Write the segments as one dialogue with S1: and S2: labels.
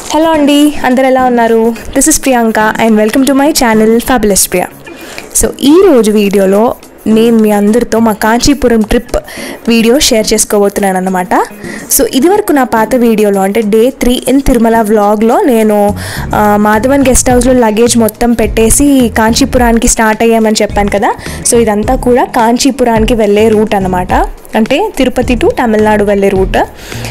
S1: Hello అండి అందరు ఎలా ఉన్నారు this is Priyanka and welcome to my channel fabulous Priya so ఈ రోజు వీడియోలో నేను మీ అందరితో మా కాంచీపురం ట్రిప్ వీడియో షేర్ చేసుకోబోతున్నాను అనమాట సో ఇదివరకు నా పాత వీడియోలో అంటే డే త్రీ ఇన్ తిరుమల వ్లాగ్లో నేను ఆ, మాధవన్ గెస్ట్ హౌస్లో లగేజ్ మొత్తం పెట్టేసి కాంచీపురానికి స్టార్ట్ అయ్యామని చెప్పాను కదా సో ఇదంతా కూడా కాంచీపురానికి వెళ్ళే రూట్ అనమాట అంటే తిరుపతి టు తమిళనాడు వెళ్ళే రూట్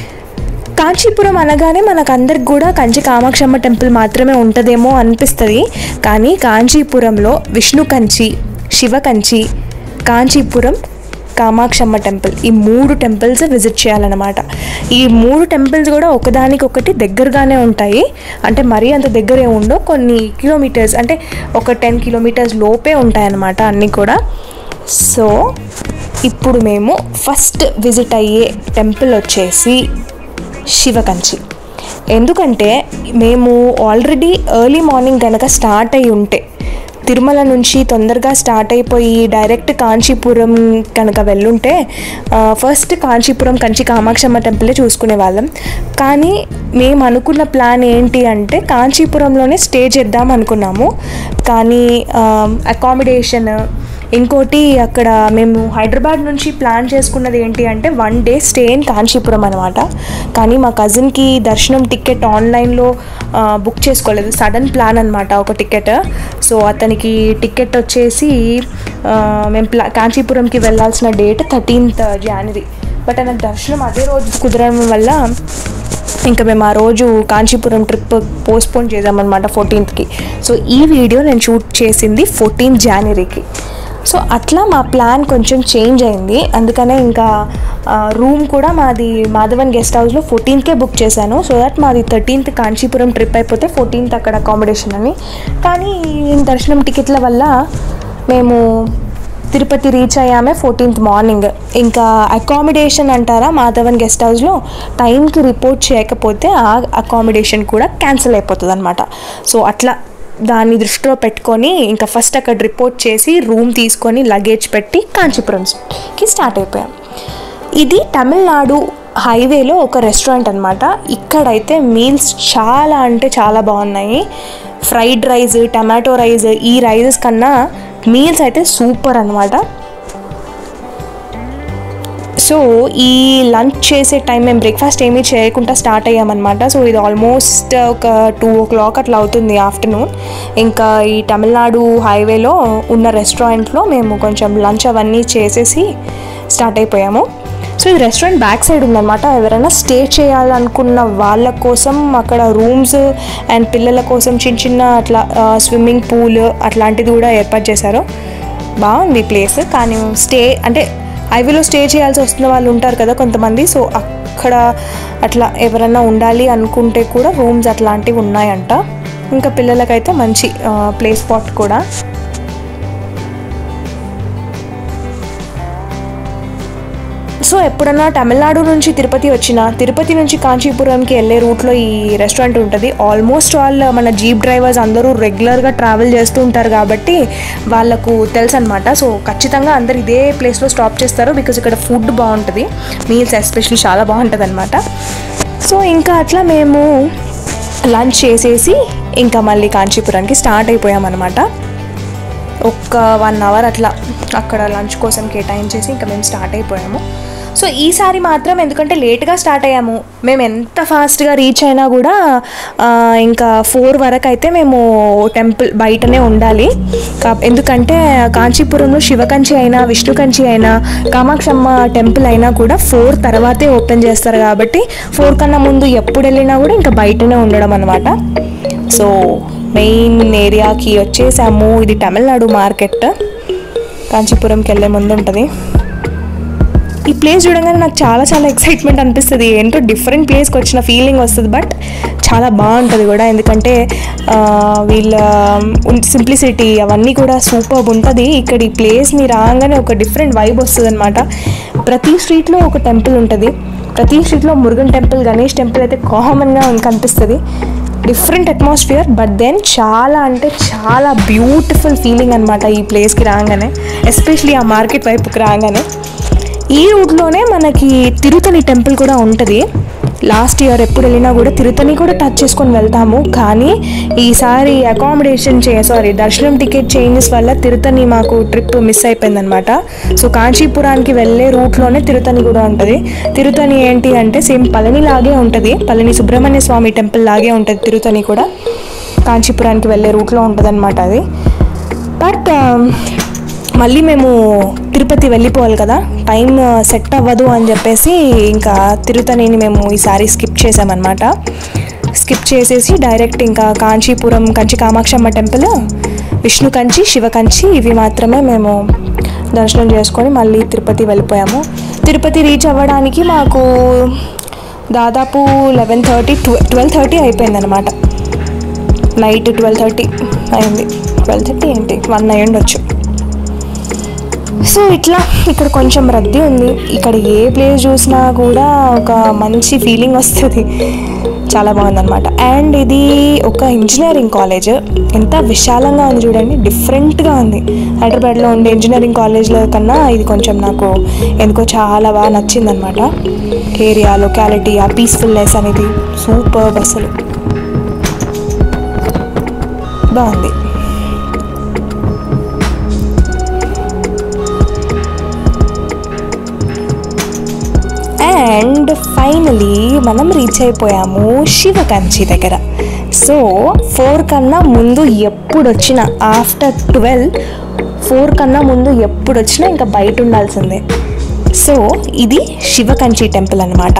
S1: కాంచీపురం అనగానే మనకు అందరికి కూడా కంచి కామాక్షమ్మ టెంపుల్ మాత్రమే ఉంటుందేమో అనిపిస్తుంది కానీ కాంచీపురంలో విష్ణు కంచి శివ కంచి కాంచీపురం కామాక్షమ్మ టెంపుల్ ఈ మూడు టెంపుల్స్ విజిట్ చేయాలన్నమాట ఈ మూడు టెంపుల్స్ కూడా ఒకదానికొకటి దగ్గరగానే ఉంటాయి అంటే మరీ అంత దగ్గరే ఉండవు కొన్ని కిలోమీటర్స్ అంటే ఒక టెన్ కిలోమీటర్స్ లోపే ఉంటాయన్నమాట అన్నీ కూడా సో ఇప్పుడు మేము ఫస్ట్ విజిట్ అయ్యే టెంపుల్ వచ్చేసి శివకంచి ఎందుకంటే మేము ఆల్రెడీ ఎర్లీ మార్నింగ్ కనుక స్టార్ట్ అయి ఉంటే తిరుమల నుంచి తొందరగా స్టార్ట్ అయిపోయి డైరెక్ట్ కాంచీపురం కనుక వెళ్ళుంటే ఆ, ఫస్ట్ కాంచీపురం కంచి కామాక్షమ్మ టెంపులే చూసుకునే వాళ్ళం కానీ మేము అనుకున్న ప్లాన్ ఏంటి అంటే కాంచీపురంలోనే స్టే చేద్దాం అనుకున్నాము కానీ అకామిడేషన్ ఇంకోటి అక్కడ మేము హైదరాబాద్ నుంచి ప్లాన్ చేసుకున్నది ఏంటి అంటే one day stay in Kanchipuram అనమాట కానీ మా కజిన్కి దర్శనం టికెట్ ఆన్లైన్లో బుక్ చేసుకోలేదు సడన్ ప్లాన్ అనమాట ఒక టికెట్ సో అతనికి టికెట్ వచ్చేసి ఆ, మేము ప్లా కాంచీపురంకి వెళ్ళాల్సిన డేట్ థర్టీన్త్ జనవరి బట్ ఆయనకు దర్శనం అదే రోజు కుదరడం వల్ల ఇంకా మేము ఆ రోజు కాంచీపురం ట్రిప్ పోస్ట్పోన్ చేద్దామన్నమాట ఫోర్టీన్త్కి సో ఈ వీడియో నేను షూట్ చేసింది ఫోర్టీన్త్ జనవరికి సో అట్లా మా ప్లాన్ కొంచెం చేంజ్ అయింది అందుకనే ఇంకా రూమ్ కూడా మాది మాధవన్ గెస్ట్ హౌస్లో ఫోర్టీన్త్కే బుక్ చేశాను సో దట్ మాది థర్టీన్త్ కాంచీపురం ట్రిప్ అయిపోతే ఫోర్టీన్త్ అక్కడ అకామిడేషన్ అని కానీ ఈ దర్శనం టికెట్ల వల్ల మేము తిరుపతి రీచ్ అయ్యామే ఫోర్టీన్త్ మార్నింగ్ ఇంకా అకామిడేషన్ అంటారా మాధవన్ గెస్ట్ హౌస్లో టైంకి రిపోర్ట్ చేయకపోతే ఆ అకామిడేషన్ కూడా క్యాన్సిల్ అయిపోతుంది అనమాట సో అట్లా దాన్ని దృష్టిలో పెట్టుకొని ఇంకా ఫస్ట్ అక్కడ రిపోర్ట్ చేసి రూమ్ తీసుకొని లగేజ్ పెట్టి కాంచీపురంకి స్టార్ట్ అయిపోయాం ఇది తమిళనాడు హైవేలో ఒక రెస్టారెంట్ అనమాట ఇక్కడైతే మీల్స్ చాలా అంటే చాలా బాగున్నాయి ఫ్రైడ్ రైస్ టమాటో రైస్ ఈ రైసెస్ కన్నా మీల్స్ అయితే సూపర్ అనమాట సో ఈ లంచ్ చేసే టైం మేము బ్రేక్ఫాస్ట్ ఏమీ చేయకుండా స్టార్ట్ అయ్యామన్నమాట సో ఇది ఆల్మోస్ట్ ఒక టూ ఓ క్లాక్ అట్లా అవుతుంది ఆఫ్టర్నూన్ ఇంకా ఈ తమిళనాడు హైవేలో ఉన్న రెస్టారెంట్లో మేము కొంచెం లంచ్ అవన్నీ చేసేసి స్టార్ట్ అయిపోయాము సో ఇది రెస్టారెంట్ బ్యాక్ సైడ్ ఉందన్నమాట ఎవరైనా స్టే చేయాలనుకున్న వాళ్ళ కోసం అక్కడ రూమ్స్ అండ్ పిల్లల కోసం చిన్న చిన్న అట్లా స్విమ్మింగ్ పూల్ అట్లాంటిది కూడా ఏర్పాటు చేశారు బాగుంది ప్లేస్ కానీ స్టే అంటే హైవేలో స్టే చేయాల్సి వస్తున్న వాళ్ళు ఉంటారు కదా కొంతమంది సో అక్కడ అట్లా ఎవరైనా ఉండాలి అనుకుంటే కూడా రూమ్స్ అట్లాంటివి ఉన్నాయంట ఇంకా పిల్లలకైతే మంచి ప్లే స్పాట్ కూడా సో ఎప్పుడన్నా తమిళనాడు నుంచి తిరుపతి వచ్చినా తిరుపతి నుంచి కాంచీపురంకి వెళ్ళే రూట్లో ఈ రెస్టారెంట్ ఉంటుంది ఆల్మోస్ట్ ఆల్ మన జీప్ డ్రైవర్స్ అందరూ రెగ్యులర్గా ట్రావెల్ చేస్తూ ఉంటారు కాబట్టి వాళ్ళకు తెలుసు అనమాట సో ఖచ్చితంగా అందరు ఇదే ప్లేస్లో స్టాప్ చేస్తారు బికాజ్ ఇక్కడ ఫుడ్ బాగుంటుంది మీల్స్ ఎస్పెషల్లీ చాలా బాగుంటుంది అనమాట సో ఇంకా అట్లా మేము లంచ్ చేసేసి ఇంకా మళ్ళీ కాంచీపురానికి స్టార్ట్ అయిపోయామన్నమాట ఒక్క వన్ అవర్ అట్లా అక్కడ లంచ్ కోసం కేటాయించేసి ఇంకా మేము స్టార్ట్ అయిపోయాము సో ఈసారి మాత్రం ఎందుకంటే లేట్గా స్టార్ట్ అయ్యాము మేము ఎంత ఫాస్ట్గా రీచ్ అయినా కూడా ఆ, ఇంకా ఫోర్ వరకు అయితే మేము టెంపుల్ బయటనే ఉండాలి కా- ఎందుకంటే కాంచీపురంలో శివకంచి అయినా విష్ణు కంచి అయినా కామాక్షమ్మ టెంపుల్ అయినా కూడా ఫోర్ తర్వాతే ఓపెన్ చేస్తారు కాబట్టి ఫోర్ కన్నా ముందు ఎప్పుడు వెళ్ళినా కూడా ఇంకా బయటనే ఉండడం అనమాట సో మెయిన్ ఏరియాకి వచ్చేసాము ఇది తమిళనాడు మార్కెట్ కాంచీపురంకి వెళ్ళే ముందు ఉంటుంది ఈ ప్లేస్ చూడగానే నాకు చాలా చాలా ఎక్సైట్మెంట్ అనిపిస్తుంది ఏంటో డిఫరెంట్ ప్లేస్కి వచ్చిన ఫీలింగ్ వస్తుంది బట్ చాలా బాగుంటుంది కూడా ఎందుకంటే ఆ, వీళ్ళ సింప్లిసిటీ అవన్నీ కూడా సూపర్ ఉంటుంది ఇక్కడ ఈ ప్లేస్ని రాగానే ఒక డిఫరెంట్ వైబ్ వస్తుంది అనమాట ప్రతి స్ట్రీట్లో ఒక టెంపుల్ ఉంటుంది ప్రతి స్ట్రీట్లో మురుగన్ టెంపుల్ గణేష్ టెంపుల్ అయితే కామన్గా కనిపిస్తుంది డిఫరెంట్ అట్మాస్ఫియర్ బట్ దెన్ చాలా అంటే చాలా బ్యూటిఫుల్ ఫీలింగ్ అనమాట ఈ ప్లేస్కి రాగానే ఎస్పెషలీ ఆ మార్కెట్ వైపుకి రాగానే ఈ రూట్లోనే మనకి తిరుతని టెంపుల్ కూడా ఉంటుంది లాస్ట్ ఇయర్ ఎప్పుడు వెళ్ళినా కూడా తిరుతని కూడా టచ్ చేసుకొని వెళ్తాము కానీ ఈసారి అకామిడేషన్ చే సారీ దర్శనం టికెట్ చేంజెస్ వల్ల తిరుతని మాకు ట్రిప్ మిస్ అయిపోయిందనమాట సో కాంచీపురానికి వెళ్ళే రూట్లోనే తిరుతని కూడా ఉంటుంది తిరుతని ఏంటి అంటే సేమ్ పళని లాగే ఉంటుంది పళని సుబ్రహ్మణ్య స్వామి టెంపుల్ లాగే ఉంటుంది తిరుతని కూడా కాంచీపురానికి వెళ్ళే రూట్లో ఉంటుంది అనమాట అది బట్ మళ్ళీ మేము తిరుపతి వెళ్ళిపోవాలి కదా టైం సెట్ అవ్వదు అని చెప్పేసి ఇంకా తిరుతనిని మేము ఈసారి స్కిప్ చేసామన్నమాట స్కిప్ చేసేసి డైరెక్ట్ ఇంకా కాంచీపురం కంచి కామాక్షమ్మ టెంపుల్ విష్ణు కంచి శివ కంచి ఇవి మాత్రమే మేము దర్శనం చేసుకొని మళ్ళీ తిరుపతి వెళ్ళిపోయాము తిరుపతి రీచ్ అవ్వడానికి మాకు దాదాపు లెవెన్ థర్టీ ట్వెల్వ్ థర్టీ అయిపోయిందనమాట నైట్ ట్వెల్వ్ థర్టీ అయింది ట్వెల్వ్ థర్టీ ఏంటి వన్ అయి ఉండొచ్చు సో ఇట్లా ఇక్కడ కొంచెం రద్దీ ఉంది ఇక్కడ ఏ ప్లేస్ చూసినా కూడా ఒక మంచి ఫీలింగ్ వస్తుంది చాలా బాగుందన్నమాట అండ్ ఇది ఒక ఇంజనీరింగ్ కాలేజ్ ఎంత విశాలంగా ఉంది చూడండి డిఫరెంట్గా ఉంది హైదరాబాద్లో ఉండే ఇంజనీరింగ్ కాలేజ్ల కన్నా ఇది కొంచెం నాకు ఎందుకో చాలా బాగా నచ్చిందనమాట ఏరియా లొకాలిటీ ఆ పీస్ఫుల్నెస్ అనేది సూపర్ అసలు బాగుంది అండ్ ఫైనలీ మనం రీచ్ అయిపోయాము శివకంచి దగ్గర సో ఫోర్ కన్నా ముందు ఎప్పుడు వచ్చినా ఆఫ్టర్ ట్వెల్వ్ ఫోర్ కన్నా ముందు ఎప్పుడు వచ్చినా ఇంకా బయట ఉండాల్సిందే సో ఇది శివకంచి టెంపుల్ అనమాట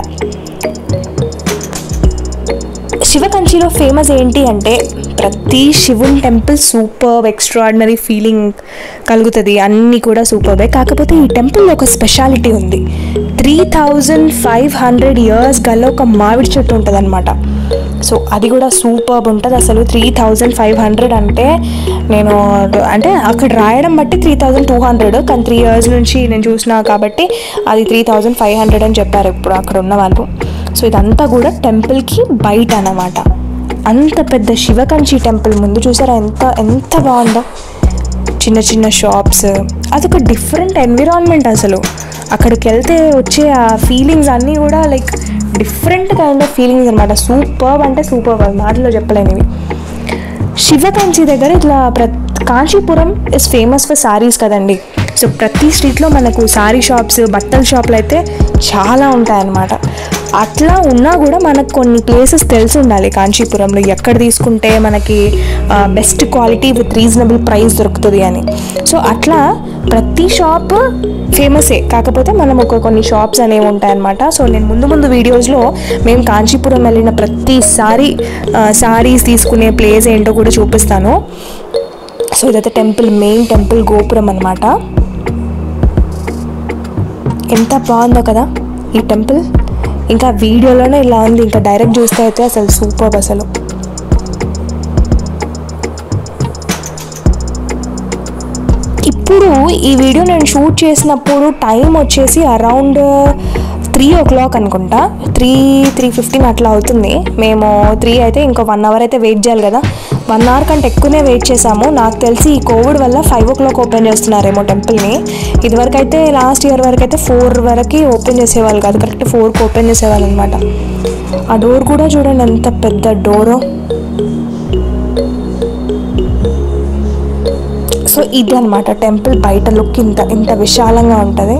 S1: శివకంచిలో ఫేమస్ ఏంటి అంటే ప్రతి శివుని టెంపుల్ సూపర్ ఎక్స్ట్రాడినరీ ఫీలింగ్ కలుగుతుంది అన్నీ కూడా సూపర్బే కాకపోతే ఈ టెంపుల్లో ఒక స్పెషాలిటీ ఉంది three thousand five hundred years గల్ల ఒక మామిడి చెట్టు ఉంటుంది అనమాట సో అది కూడా సూపర్బ్ ఉంటుంది అసలు త్రీ థౌజండ్ ఫైవ్ హండ్రెడ్ అంటే నేను అంటే అక్కడ రాయడం బట్టి త్రీ థౌజండ్ టూ హండ్రెడ్ కానీ త్రీ ఇయర్స్ నుంచి నేను చూసిన కాబట్టి అది త్రీ థౌజండ్ ఫైవ్ హండ్రెడ్ అని చెప్పారు ఇప్పుడు అక్కడ ఉన్న వాళ్ళు సో ఇదంతా కూడా టెంపుల్కి బయట అన్నమాట అంత పెద్ద శివకంచి టెంపుల్ ముందు చూసారా ఎంత ఎంత బాగుందో చిన్న చిన్న షాప్స్ అదొక డిఫరెంట్ ఎన్విరాన్మెంట్ అసలు అక్కడికి వెళ్తే వచ్చే ఆ ఫీలింగ్స్ అన్నీ కూడా like different kind of feelings అనమాట సూపర్ అంటే సూపర్ మాటలో చెప్పలేనివి శివకంచి దగ్గర ఇట్లా ప్ర Kanchipuram is famous for saris కదండి సో ప్రతి స్ట్రీట్లో మనకు సారీ షాప్స్ బట్టల షాపులు అయితే చాలా ఉంటాయన్నమాట అట్లా ఉన్నా కూడా మనకు కొన్ని ప్లేసెస్ తెలిసి ఉండాలి కాంచీపురంలో ఎక్కడ తీసుకుంటే మనకి best quality with reasonable price దొరుకుతుంది అని సో అట్లా ప్రతి షాప్ ఫేమసే కాకపోతే మనం ఒక కొన్ని షాప్స్ అనేవి ఉంటాయన్నమాట సో నేను ముందు ముందు వీడియోస్లో మేము కాంచీపురం వెళ్ళిన ప్రతిసారి సారీస్ తీసుకునే ప్లేస్ ఏంటో కూడా చూపిస్తాను సో ఇదైతే టెంపుల్ మెయిన్ టెంపుల్ గోపురం అనమాట ఎంత బాగుందో కదా ఈ టెంపుల్ ఇంకా వీడియోలోనే ఇలా ఉంది ఇంకా డైరెక్ట్ చూస్తే అయితే అసలు సూపర్ అసలు ఇప్పుడు ఈ వీడియో నేను షూట్ చేసినప్పుడు టైం వచ్చేసి అరౌండ్ త్రీ ఓ క్లాక్ అనుకుంటా త్రీ త్రీ ఫిఫ్టీన్ అట్లా అవుతుంది మేము త్రీ అయితే ఇంకో వన్ అవర్ అయితే వెయిట్ చేయాలి కదా వన్ అవర్ కంటే ఎక్కువనే వెయిట్ చేసాము నాకు తెలిసి ఈ కోవిడ్ వల్ల ఫైవ్ ఓ క్లాక్ ఓపెన్ చేస్తున్నారేమో టెంపుల్ని ఇదివరకు అయితే లాస్ట్ ఇయర్ వరకు అయితే ఫోర్ వరకు ఓపెన్ చేసేవాళ్ళు కాదు కరెక్ట్ ఫోర్కి ఓపెన్ చేసేవాళ్ళు అనమాట ఆ డోర్ కూడా చూడండి ఎంత పెద్ద డోరో సో ఇది అనమాట టెంపుల్ బయట లుక్ ఇంత ఇంత విశాలంగా ఉంటుంది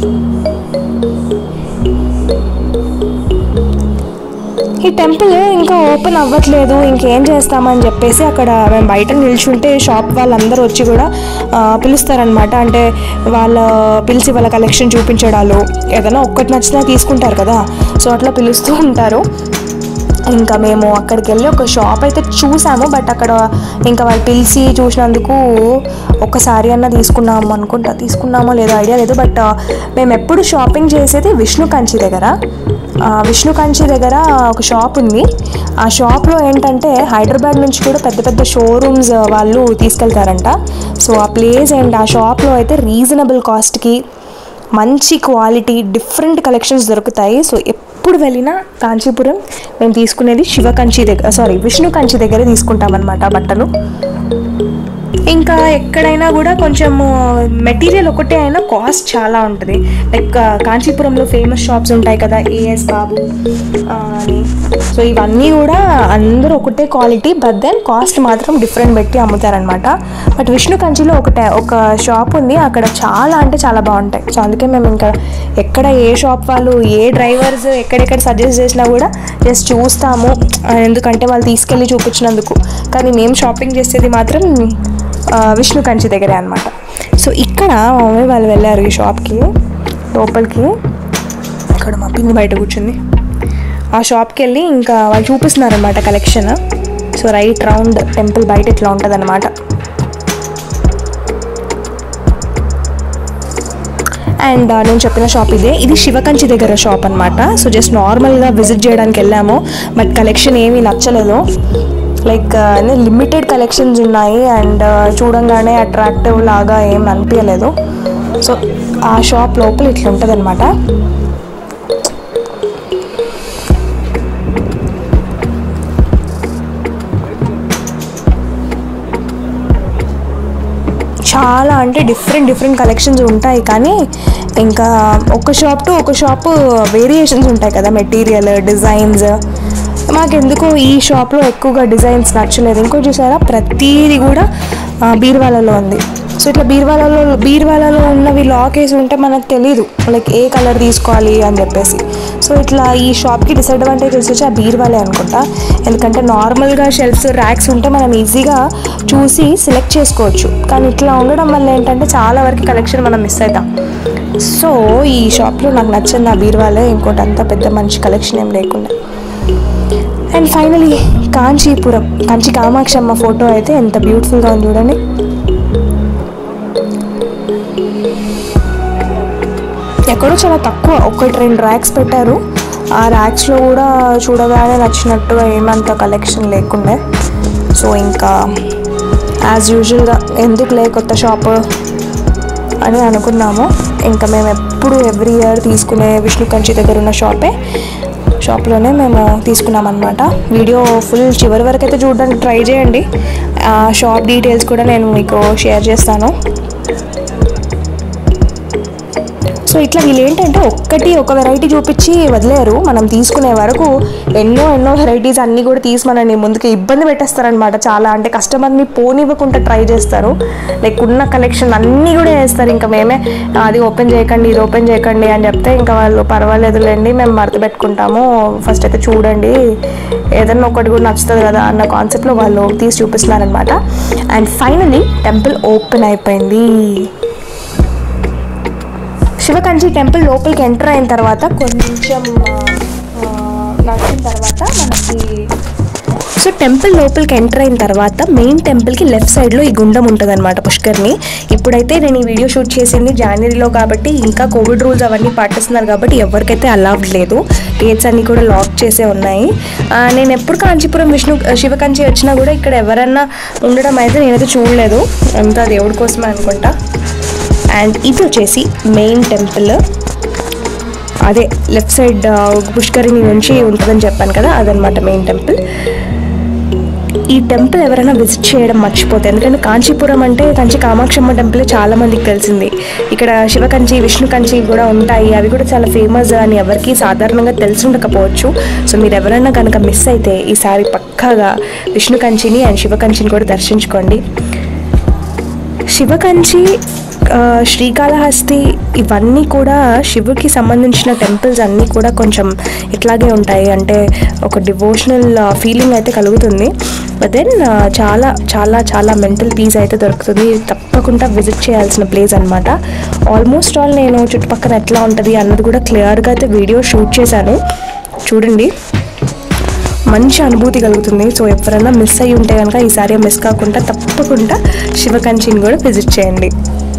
S1: ఈ టెంపుల్ ఇంకా ఓపెన్ అవ్వట్లేదు ఇంకేం చేస్తామని చెప్పేసి అక్కడ మేము బయట నిల్చుంటే షాప్ వాళ్ళందరూ వచ్చి కూడా ఆ, పిలుస్తారనమాట అంటే వాళ్ళ పిలిచి వాళ్ళ కలెక్షన్ చూపించడాలు ఏదైనా ఒక్కటి నచ్చినా తీసుకుంటారు కదా సో అట్లా పిలుస్తూ ఉంటారు ఇంకా మేము అక్కడికి వెళ్ళి ఒక షాప్ అయితే చూసాము బట్ అక్కడ ఇంకా వాళ్ళు పిలిచి చూసినందుకు ఒకసారి అన్న తీసుకున్నాము అనుకుంటా తీసుకున్నామో లేదో ఐడియా లేదు బట్ మేము ఎప్పుడు షాపింగ్ చేసేది విష్ణు కంచి దగ్గర ఆ, విష్ణు కంచి దగ్గర ఒక షాప్ ఉంది ఆ షాప్లో ఏంటంటే హైదరాబాద్ నుంచి కూడా పెద్ద పెద్ద షోరూమ్స్ వాళ్ళు తీసుకెళ్తారంట సో ఆ ప్లేస్ అండ్ ఆ షాప్లో అయితే రీజనబుల్ కాస్ట్కి మంచి క్వాలిటీ డిఫరెంట్ కలెక్షన్స్ దొరుకుతాయి సో ఎప్పుడు వెళ్ళినా కాంచీపురం మేము తీసుకునేది శివ కంచి దగ్గర సారీ విష్ణు కంచి దగ్గర తీసుకుంటామన్నమాట బట్టలు ఇంకా ఎక్కడైనా కూడా కొంచెం మెటీరియల్ ఒకటే అయినా కాస్ట్ చాలా ఉంటుంది లైక్ కాంచీపురంలో ఫేమస్ షాప్స్ ఉంటాయి కదా ఏఎస్ బాబు ఆ, అని సో ఇవన్నీ కూడా అందరూ ఒకటే క్వాలిటీ బట్ దెన్ కాస్ట్ మాత్రం డిఫరెంట్ పెట్టి అమ్ముతారనమాట బట్ విష్ణు కంచిలో ఒకటే ఒక షాప్ ఉంది అక్కడ చాలా అంటే చాలా బాగుంటాయి సో అందుకే మేము ఇంకా ఎక్కడ ఏ షాప్ వాళ్ళు ఏ డ్రైవర్స్ ఎక్కడెక్కడ సజెస్ట్ చేసినా కూడా జస్ట్ చూస్తాము ఆ, ఎందుకంటే వాళ్ళు తీసుకెళ్ళి చూపించినందుకు కానీ మేము షాపింగ్ చేసేది మాత్రం ఆ, విష్ణు కంచి దగ్గరే అనమాట సో ఇక్కడ మా మమ్మీ వాళ్ళు వెళ్ళారు ఈ షాప్కి లోపలికి ఇక్కడ మా పిన్ని బయట కూర్చుంది ఆ షాప్కి వెళ్ళి ఇంకా వాళ్ళు చూపిస్తున్నారనమాట collection so right round temple బయట ఇట్లా ఉంటుంది అనమాట అండ్ నేను చెప్పిన షాప్ ఇదే ఇది శివకంచి దగ్గర షాప్ అనమాట సో జస్ట్ నార్మల్గా విజిట్ చేయడానికి వెళ్ళాము బట్ కలెక్షన్ ఏమీ నచ్చలేదు లైక్ లిమిటెడ్ కలెక్షన్స్ ఉన్నాయి అండ్ చూడంగానే అట్రాక్టివ్ లాగా ఏం అనిపించలేదు సో ఆ షాప్ లోపల ఇట్లా ఉంటుంది అనమాట చాలా అంటే డిఫరెంట్ డిఫరెంట్ కలెక్షన్స్ ఉంటాయి కానీ ఇంకా ఒక షాప్ టు ఒక షాప్ వేరియేషన్స్ ఉంటాయి కదా మెటీరియల్ డిజైన్స్ మాకెందుకో ఈ షాప్లో ఎక్కువగా డిజైన్స్ నచ్చలేదు ఇంకో చూసారా ప్రతీది కూడా ఆ, బీరువాలలో ఉంది సో ఇట్లా బీరువాలలో బీరువాలలో ఉన్నవి లాక్ వేసి ఉంటే మనకు తెలియదు లైక్ ఏ కలర్ తీసుకోవాలి అని చెప్పేసి సో ఇట్లా ఈ షాప్కి డిసడ్వాంటేజెస్ వచ్చి ఆ బీరువాలే అనుకుంటా ఎందుకంటే నార్మల్గా షెల్ఫ్స్ ర్యాక్స్ ఉంటే మనం ఈజీగా చూసి సెలెక్ట్ చేసుకోవచ్చు కానీ ఇట్లా ఉండడం వల్ల ఏంటంటే చాలా వరకు కలెక్షన్ మనం మిస్ అవుతాం సో ఈ షాప్లో నాకు నచ్చింది ఆ బీరువాలే ఇంకోటి అంతా పెద్ద మంచి కలెక్షన్ ఏం లేకుండా and finally Kanchipuram Kanchi Kamakshamma photo అయితే ఎంత బ్యూటిఫుల్గా ఉంది చూడండి ఎక్కడో చాలా తక్కువ ఒకటి రెండు ర్యాక్స్ పెట్టారు ఆ ర్యాక్స్లో కూడా చూడగానే నచ్చినట్టుగా ఏమంత కలెక్షన్ లేకుండే సో ఇంకా యాజ్ యూజువల్గా ఎందుకు లే కొత్త షాప్ అని అనుకున్నాము ఇంకా మేము ఎప్పుడు ఎవ్రీ ఇయర్ తీసుకునే విష్ణు కంచి దగ్గర ఉన్న షాపే షాప్లోనే మేము తీసుకున్నాం అనమాట వీడియో ఫుల్ చివరి వరకు అయితే చూడడానికి ట్రై చేయండి ఆ షాప్ డీటెయిల్స్ కూడా నేను మీకు షేర్ చేస్తాను సో ఇట్లా వీళ్ళు ఏంటంటే ఒక్కటి ఒక వెరైటీ చూపించి వదిలేరు మనం తీసుకునే వరకు ఎన్నో ఎన్నో వెరైటీస్ అన్నీ కూడా తీసి మనని ముందుకు ఇబ్బంది పెట్టేస్తారనమాట చాలా అంటే కస్టమర్ని పోనివ్వకుండా ట్రై చేస్తారు లైక్ ఉన్న కలెక్షన్ అన్నీ కూడా వేస్తారు ఇంకా మేమే అది ఓపెన్ చేయకండి ఇది ఓపెన్ చేయకండి అని చెప్తే ఇంకా వాళ్ళు పర్వాలేదులేండి మేము మడత పెట్టుకుంటాము ఫస్ట్ అయితే చూడండి ఏదన్నా ఒకటి కూడా నచ్చుతుంది కదా అన్న కాన్సెప్ట్లో వాళ్ళు తీసి చూపిస్తున్నారనమాట అండ్ ఫైనలీ టెంపుల్ ఓపెన్ అయిపోయింది శివకంచి టెంపుల్ లోపలికి ఎంటర్ అయిన తర్వాత కొంచెం ఆ, నడిచిన తర్వాత మనకి సో టెంపుల్ లోపలికి ఎంటర్ అయిన తర్వాత మెయిన్ టెంపుల్కి లెఫ్ట్ సైడ్లో ఈ గుండం ఉంటుంది అనమాట పుష్కర్ని ఇప్పుడైతే నేను ఈ వీడియో షూట్ చేసింది జనవరిలో కాబట్టి ఇంకా కోవిడ్ రూల్స్ అవన్నీ పాటిస్తున్నారు కాబట్టి ఎవరికైతే అలౌడ్ లేదు గేట్స్ అన్నీ కూడా లాక్ చేసే ఉన్నాయి ఆ, నేను ఎప్పుడు కాంచీపురం విష్ణు శివకంచి వచ్చినా కూడా ఇక్కడ ఎవరన్నా ఉండడం అయితే నేనైతే చూడలేదు అంతా దేవుడి కోసమే అనుకుంటా అండ్ ఇది వచ్చేసి మెయిన్ టెంపుల్ అదే లెఫ్ట్ సైడ్ పుష్కరిణి నుంచి ఉంటుందని చెప్పాను కదా అదనమాట మెయిన్ టెంపుల్ ఈ టెంపుల్ ఎవరైనా విజిట్ చేయడం మర్చిపోతే ఎందుకంటే కాంచీపురం అంటే కంచి కామాక్షమ్మ టెంపుల్ చాలా మందికి తెలిసింది ఇక్కడ శివకంచి విష్ణు కంచి కూడా ఉంటాయి అవి కూడా చాలా ఫేమస్ అని ఎవరికి సాధారణంగా తెలిసి ఉండకపోవచ్చు సో మీరు ఎవరైనా కనుక మిస్ అయితే ఈసారి పక్కాగా విష్ణు కంచిని అండ్ శివకంచిని కూడా దర్శించుకోండి శివకంచి ఆ, శ్రీకాళహస్తి ఇవన్నీ కూడా శివుకి సంబంధించిన టెంపుల్స్ అన్నీ కూడా కొంచెం ఇట్లాగే ఉంటాయి అంటే ఒక డివోషనల్ ఫీలింగ్ అయితే కలుగుతుంది బట్ దెన్ చాలా చాలా చాలా మెంటల్ పీస్ అయితే దొరుకుతుంది తప్పకుండా విజిట్ చేయాల్సిన ప్లేస్ అనమాట ఆల్మోస్ట్ ఆల్ నేను చుట్టుపక్కల ఎట్లా ఉంటుంది అన్నది కూడా క్లియర్గా అయితే వీడియో షూట్ చేశాను చూడండి మంచి అనుభూతి కలుగుతుంది సో ఎవరైనా మిస్ అయ్యి ఉంటే కనుక ఈసారి మిస్ కాకుండా తప్పకుండా శివకంచిని కూడా విజిట్ చేయండి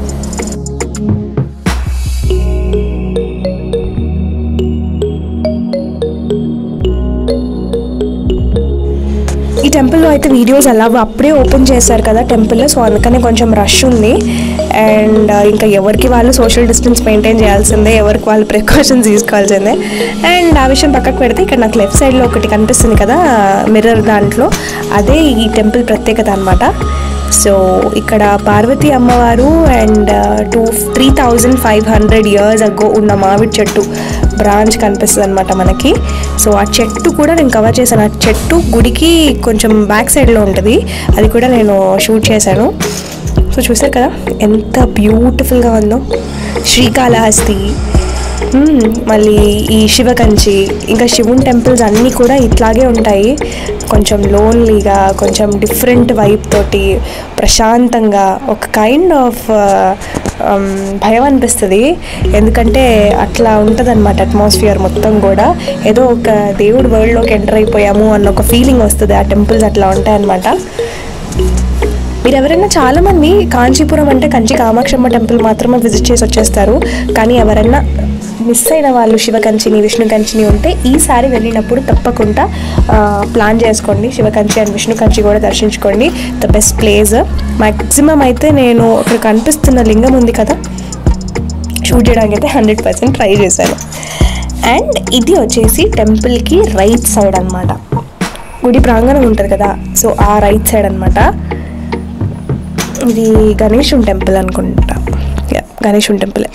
S1: ఈ టెంపుల్లో అయితే వీడియోస్ అలా అప్పుడే ఓపెన్ చేశారు కదా టెంపుల్ సో అందుకని కొంచెం రష్ ఉంది అండ్ ఇంకా ఎవరికి వాళ్ళు సోషల్ డిస్టెన్స్ మెయింటైన్ చేయాల్సిందే ఎవరికి వాళ్ళు ప్రికాషన్స్ తీసుకోవాల్సిందే అండ్ ఆ విషయం పక్కకు పెడితే ఇక్కడ నాకు లెఫ్ట్ సైడ్లో ఒకటి కనిపిస్తుంది కదా మిర్రర్ దాంట్లో అదే ఈ టెంపుల్ ప్రత్యేకత అనమాట సో ఇక్కడ పార్వతీ అమ్మవారు and two three thousand five hundred years ago ఉన్న మామిడి చెట్టు బ్రాంచ్ కనిపిస్తుంది అనమాట మనకి సో ఆ చెట్టు కూడా నేను కవర్ చేశాను ఆ చెట్టు గుడికి కొంచెం బ్యాక్ సైడ్లో ఉంటుంది అది కూడా నేను షూట్ చేశాను సో చూసారు కదా ఎంత బ్యూటిఫుల్గా ఉందో శ్రీకాళహస్తి మ్మ్. మళ్ళీ ఈ శివకంచి ఇంకా శివుని టెంపుల్స్ అన్నీ కూడా ఇట్లాగే ఉంటాయి కొంచెం లోన్లీగా కొంచెం డిఫరెంట్ వైబ్ తోటి ప్రశాంతంగా ఒక కైండ్ ఆఫ్ భయం అనిపిస్తుంది ఎందుకంటే అట్లా ఉంటుంది అనమాట అట్మాస్ఫియర్ మొత్తం కూడా ఏదో ఒక దేవుడి వరల్డ్లోకి ఎంటర్ అయిపోయాము అన్న ఒక ఫీలింగ్ వస్తుంది ఆ టెంపుల్స్ అట్లా ఉంటాయన్నమాట మీరు ఎవరైనా చాలామంది కాంచీపురం అంటే కంచి కామాక్షమ్మ టెంపుల్ మాత్రమే విజిట్ చేసి వచ్చేస్తారు కానీ ఎవరైనా మిస్ అయిన వాళ్ళు శివకంచిని విష్ణు కంచిని ఉంటే ఈసారి వెళ్ళినప్పుడు తప్పకుండా ప్లాన్ చేసుకోండి శివకంచి అండ్ విష్ణు కంచి కూడా దర్శించుకోండి ద బెస్ట్ ప్లేస్ మ్యాక్సిమం అయితే నేను ఇక్కడ కనిపిస్తున్న లింగం ఉంది కదా షూట్ చేయడానికి అయితే హండ్రెడ్ పర్సెంట్ ట్రై చేశాను అండ్ ఇది వచ్చేసి టెంపుల్కి రైట్ సైడ్ అన్నమాట గుడి ప్రాంగణం ఉంటుంది కదా సో ఆ రైట్ సైడ్ అన్నమాట ఇది గణేశుని టెంపుల్ అనుకుంటా యా గణేశుని టెంపులే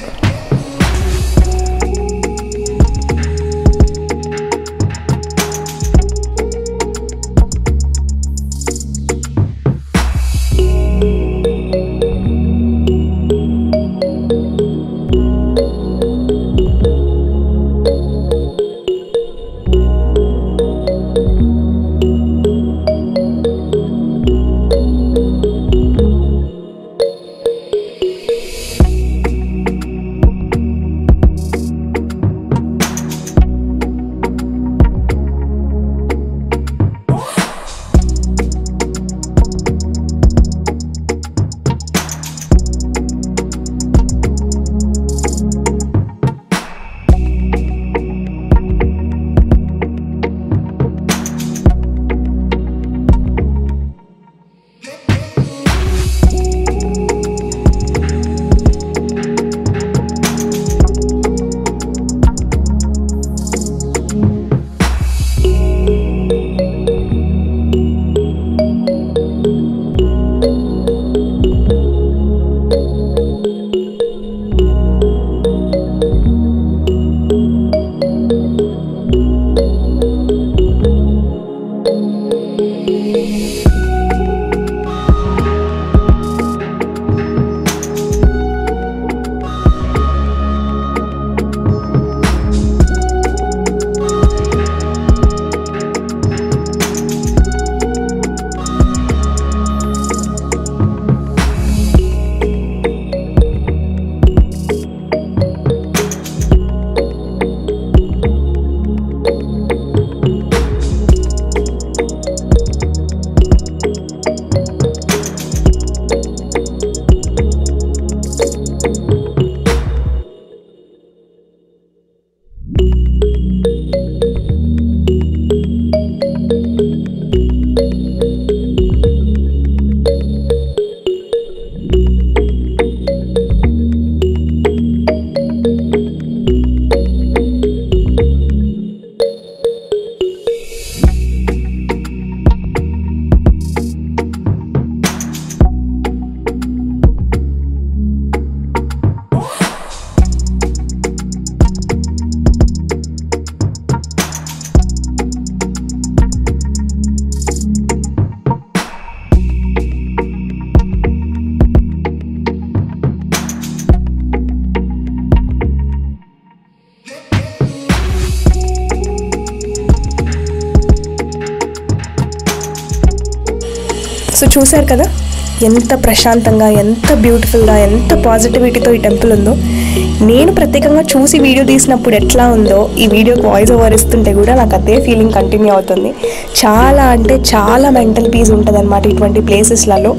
S1: సో చూశారు కదా ఎంత ప్రశాంతంగా ఎంత బ్యూటిఫుల్గా ఎంత పాజిటివిటీతో ఈ టెంపుల్ ఉందో నేను ప్రత్యేకంగా చూసి వీడియో తీసినప్పుడు ఎట్లా ఉందో ఈ వీడియోకి వాయిస్ ఓవర్ ఇస్తుంటే కూడా నాకు అదే ఫీలింగ్ కంటిన్యూ అవుతుంది చాలా అంటే చాలా మెంటల్ పీస్ ఉంటుంది అనమాట ఇటువంటి ప్లేసెస్లలో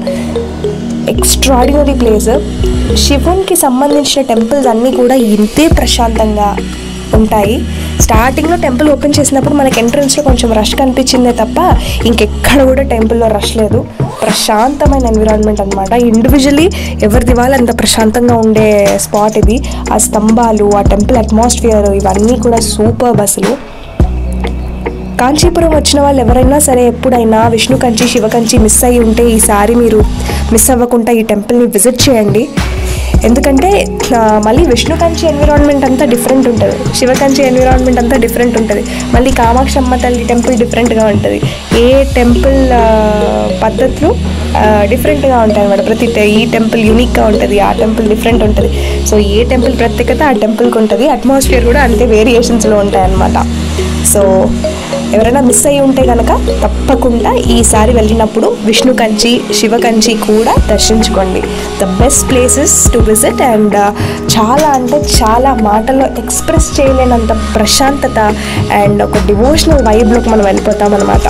S1: ఎక్స్ట్రాడినరీ ప్లేస్ శివునికి సంబంధించిన టెంపుల్స్ అన్నీ కూడా ఇంతే ప్రశాంతంగా ఉంటాయి స్టార్టింగ్లో టెంపుల్ ఓపెన్ చేసినప్పుడు మనకి ఎంట్రన్స్లో కొంచెం రష్ కనిపించిందే తప్ప ఇంకెక్కడ కూడా టెంపుల్లో రష్ లేదు ప్రశాంతమైన ఎన్విరాన్మెంట్ అనమాట ఇండివిజువలీ ఎవరిది వాళ్ళు అంత ప్రశాంతంగా ఉండే స్పాట్ ఇది ఆ స్తంభాలు ఆ టెంపుల్ అట్మాస్ఫియర్ ఇవన్నీ కూడా సూపర్ బస్సులు కాంచీపురం వచ్చిన వాళ్ళు ఎవరైనా సరే ఎప్పుడైనా విష్ణు కంచి శివ కంచి మిస్ అయ్యి ఉంటే ఈసారి మీరు మిస్ అవ్వకుండా ఈ టెంపుల్ని విజిట్ చేయండి ఎందుకంటే ఆ, మళ్ళీ విష్ణు కంచి ఎన్విరాన్మెంట్ అంతా డిఫరెంట్ ఉంటుంది శివ కంచి ఎన్విరాన్మెంట్ అంతా డిఫరెంట్ ఉంటుంది మళ్ళీ కామాక్షమ్మ తల్లి టెంపుల్ డిఫరెంట్గా ఉంటుంది ఏ టెంపుల్ ఆ, పద్ధతులు డిఫరెంట్గా ఉంటాయి అన్నమాట ప్రతి టె- ఈ టెంపుల్ యూనిక్గా ఉంటుంది ఆ టెంపుల్ డిఫరెంట్ ఉంటుంది సో ఏ టెంపుల్ ప్రత్యేకత ఆ టెంపుల్కి ఉంటుంది అట్మాస్ఫియర్ కూడా అంతే వేరియేషన్స్లో ఉంటాయి అన్నమాట సో ఎవరైనా మిస్ అయ్యి ఉంటే కనుక తప్పకుండా ఈసారి వెళ్ళినప్పుడు విష్ణు కంచి శివ కంచి కూడా దర్శించుకోండి the best places to visit and చాలా అంటే చాలా మాటల్లో ఎక్స్ప్రెస్ చేయలేనంత ప్రశాంతత అండ్ ఒక డివోషనల్ వైబ్లోకి మనం వెళ్ళిపోతాం అనమాట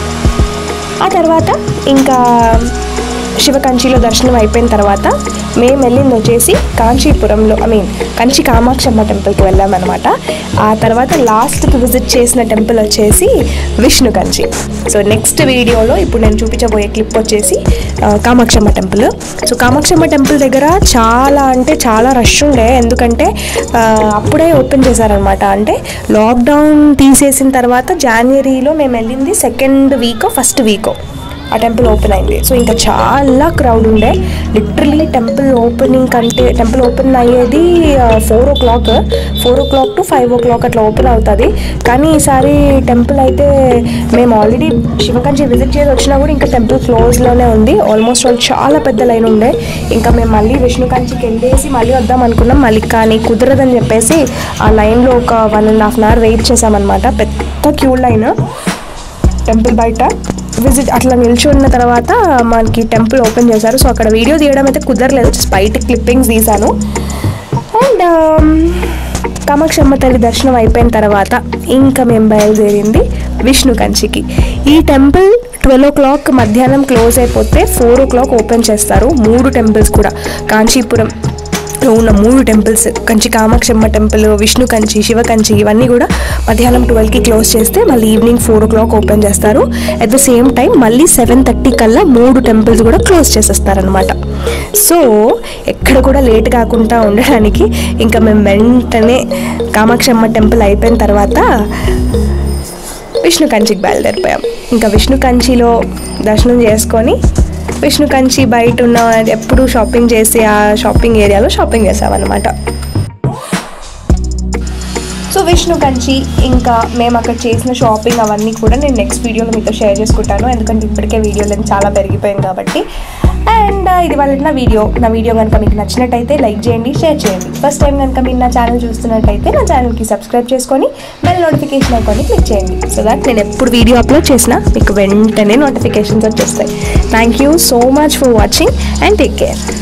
S1: ఆ తర్వాత ఇంకా శివకంచిలో దర్శనం అయిపోయిన తర్వాత మేము వెళ్ళింది వచ్చేసి కాంచీపురంలో ఐ మీన్ కంచి కామాక్షమ్మ టెంపుల్కి వెళ్ళామన్నమాట ఆ తర్వాత లాస్ట్కి విజిట్ చేసిన టెంపుల్ వచ్చేసి విష్ణు కంచి సో నెక్స్ట్ వీడియోలో ఇప్పుడు నేను చూపించబోయే క్లిప్ వచ్చేసి ఆ, Kamakshamma temple so Kamakshamma temple దగ్గర చాలా అంటే చాలా రష్ ఉండే ఎందుకంటే ఆ, అప్పుడే ఓపెన్ చేశారనమాట అంటే లాక్డౌన్ తీసేసిన తర్వాత జనవరిలో మేము వెళ్ళింది సెకండ్ వీకో ఫస్ట్ వీకో ఆ టెంపుల్ ఓపెన్ అయింది సో ఇంకా చాలా క్రౌడ్ ఉండే లిటరలీ టెంపుల్ ఓపెనింగ్ కంటే టెంపుల్ ఓపెన్ అయ్యేది four o'clock four o'clock to five o'clock అట్లా ఓపెన్ అవుతుంది కానీ ఈసారి టెంపుల్ అయితే మేము ఆల్రెడీ శివకంచి విజిట్ చేసి వచ్చినా కూడా ఇంకా టెంపుల్ క్లోజ్లోనే ఉంది ఆల్మోస్ట్ వాళ్ళు చాలా పెద్ద లైన్ ఉండే ఇంకా మేము మళ్ళీ విష్ణు కంచికి వెళ్ళేసి మళ్ళీ వద్దాం అనుకున్నాం మళ్ళీ కానీ కుదరదని చెప్పేసి ఆ లైన్లో ఒక one and half an hour wait చేసామన్నమాట పెద్ద క్యూ లైన్ టెంపుల్ బయట విజిట్ అట్లా నిల్చున్న తర్వాత మనకి టెంపుల్ ఓపెన్ చేశారు సో అక్కడ వీడియో తీయడం అయితే కుదరలేదు జస్ట్ బయట క్లిప్పింగ్స్ తీశాను అండ్ కామాక్షమ్మ తల్లి దర్శనం అయిపోయిన తర్వాత ఇంకా మేము బయలుదేరింది విష్ణు కంచికి ఈ టెంపుల్ ట్వెల్వ్ ఓ క్లాక్ మధ్యాహ్నం క్లోజ్ అయిపోతే ఫోర్ ఓ క్లాక్ ఓపెన్ చేస్తారు మూడు టెంపుల్స్ కూడా కాంచీపురం లో ఉన్న మూడు టెంపుల్స్ కంచి కామాక్షమ్మ టెంపుల్ విష్ణు కంచి శివ కంచి ఇవన్నీ కూడా మధ్యాహ్నం ట్వెల్వ్కి క్లోజ్ చేస్తే మళ్ళీ evening four o'clock open చేస్తారు అట్ ద సేమ్ టైం మళ్ళీ సెవెన్ థర్టీ కల్లా మూడు టెంపుల్స్ కూడా క్లోజ్ చేసేస్తారనమాట సో ఎక్కడ కూడా లేట్ కాకుండా ఉండడానికి ఇంకా మేము వెంటనే కామాక్షమ్మ టెంపుల్ అయిపోయిన తర్వాత విష్ణు కంచికి బయలుదేరిపోయాం ఇంకా విష్ణు కంచిలో దర్శనం చేసుకొని విష్ణు కంచి బయట ఉన్న ఎప్పుడు షాపింగ్ చేసి ఆ షాపింగ్ ఏరియాలో షాపింగ్ చేసామన్నమాట సో విష్ణు కంచి ఇంకా మేము అక్కడ చేసిన షాపింగ్ అవన్నీ కూడా నేను నెక్స్ట్ వీడియోలో మీతో షేర్ చేసుకుంటాను ఎందుకంటే ఇప్పటికే వీడియో లెంత్ చాలా పెరిగిపోయింది కాబట్టి అండ్ ఇది వాళ్ళ నా వీడియో నా వీడియో కనుక మీకు నచ్చినట్టయితే లైక్ చేయండి షేర్ చేయండి ఫస్ట్ టైం కనుక మీరు నా ఛానల్ చూస్తున్నట్టయితే నా ఛానల్కి సబ్స్క్రైబ్ చేసుకొని బెల్ నోటిఫికేషన్ ఐకాన్ని క్లిక్ చేయండి సో దట్ నేను ఎప్పుడు వీడియో అప్లోడ్ చేసినా మీకు వెంటనే నోటిఫికేషన్స్ వచ్చేస్తాయి thank you so much for watching and take care